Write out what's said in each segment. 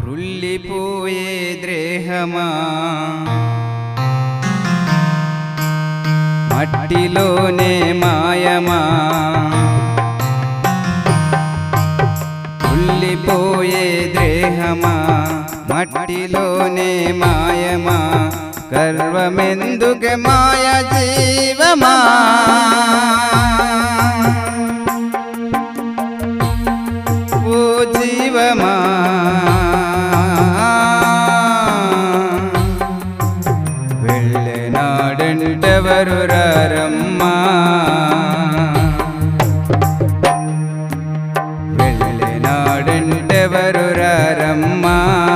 కృల్లిపోయే ద్రేహమా మట్టిలోనే మాయమా కుళ్ళిపోయే దేహమా మట్టిలోనే మాయమా గర్వమెందుకు మాయ జీవమా ఓ జీవమా వెళ్ళనాడంటెవరు రారమ్మా వెళ్ళనాడంటెవరు రారమ్మా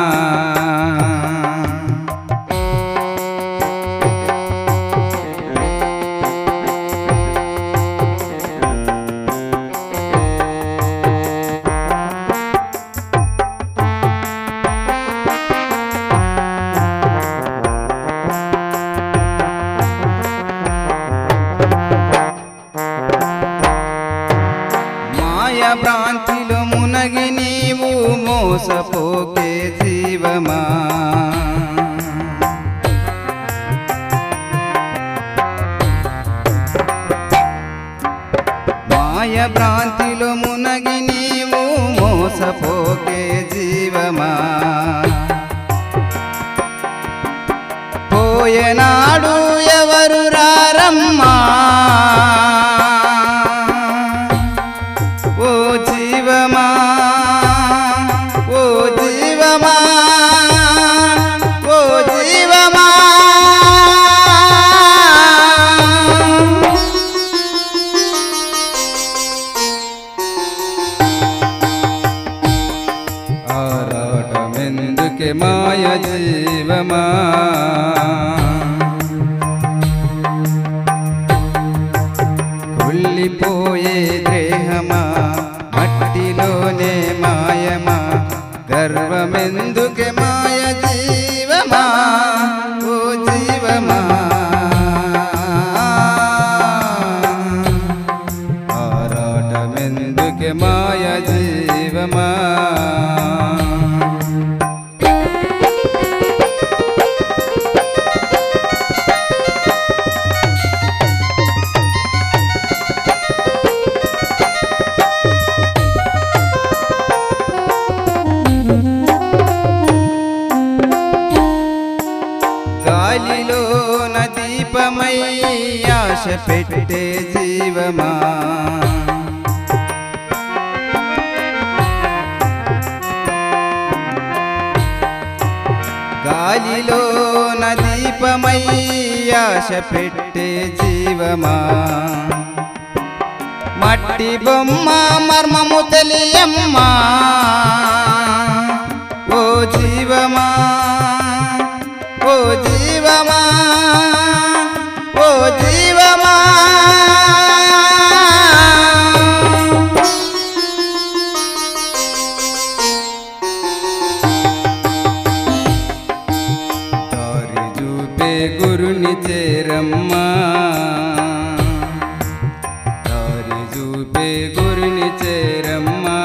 మాయ భ్రాంతిలో మునగి నీవు మోసపోకే జీవమా మాయ భ్రాంతిలో మునగి నీవు మోసపోకే జీవమా పోయనాడు ఎవరు రారమ్మా ఓ జీవమా ఓ జీవమా ఓ జీవమా ఆరాటమెందుకే మాయ జీవమా కుళ్ళిపోయే దేహమా మట్టిలోనే మాయమా గర్వమెందుకే మాయ జీవమా ఓ జీవమా ఆరాటమెందుకే మాయ జీవమా గాలిలో దీపమై ఆశ పెట్టే జీవమా గాలిలో దీపమై ఆశ పెట్టే జీవమా మట్టి బొమ్మ మర్మము తెలియమ్మా ఓ జీవమా ఓ జీవమా ఓ జీవమా దారి చూపే గురుని చేరమ్మా దారి చూపే గురుని చేరమ్మా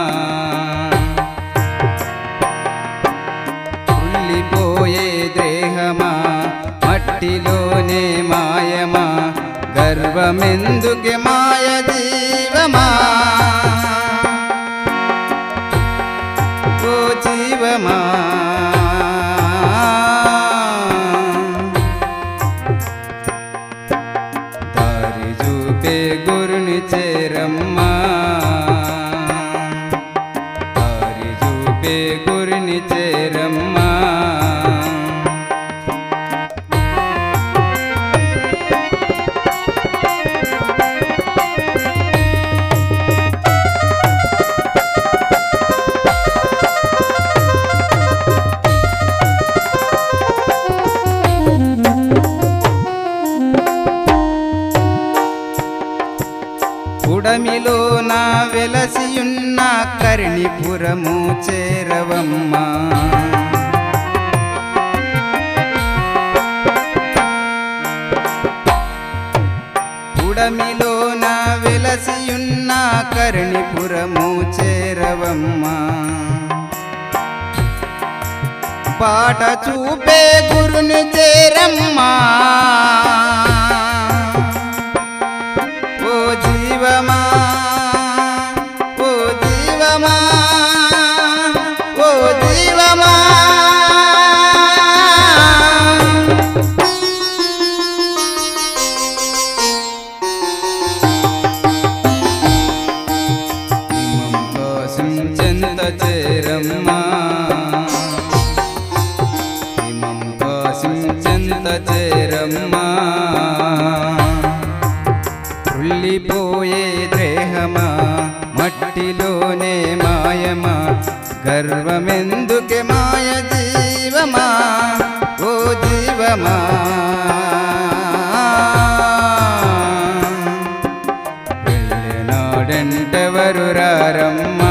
కుళ్ళిపోయే దేహమా మట్టిలోనే మాయమా గర్వమెందుకే మాయ జీవమా ఓ జీవమా దారి చూపే గురుని చేరమ్మా దారి చూపే గురుని చేరమ్మా ఉడమిలో నా వెలసియున్న కర్ణిపురము చేరవమ్మా ఉడమిలో నా వెలసియున్న కర్ణిపురము చేరవమ్మా బాట చూపే గురుని చేరమ్మా ఓ జీవమా ఓ జీవమా ఓ జీవమా ఇమం కోసం చెంత చేరమ్మా ఇమం కోసం చెంత చేరమ్మా కుళ్ళిపోయే దేహమా మట్టిలోనే మాయమా గర్వమెందుకే మాయ జీవమా ఓ జీవమా వెళ్ళినాడంటెవరు రారమ్మా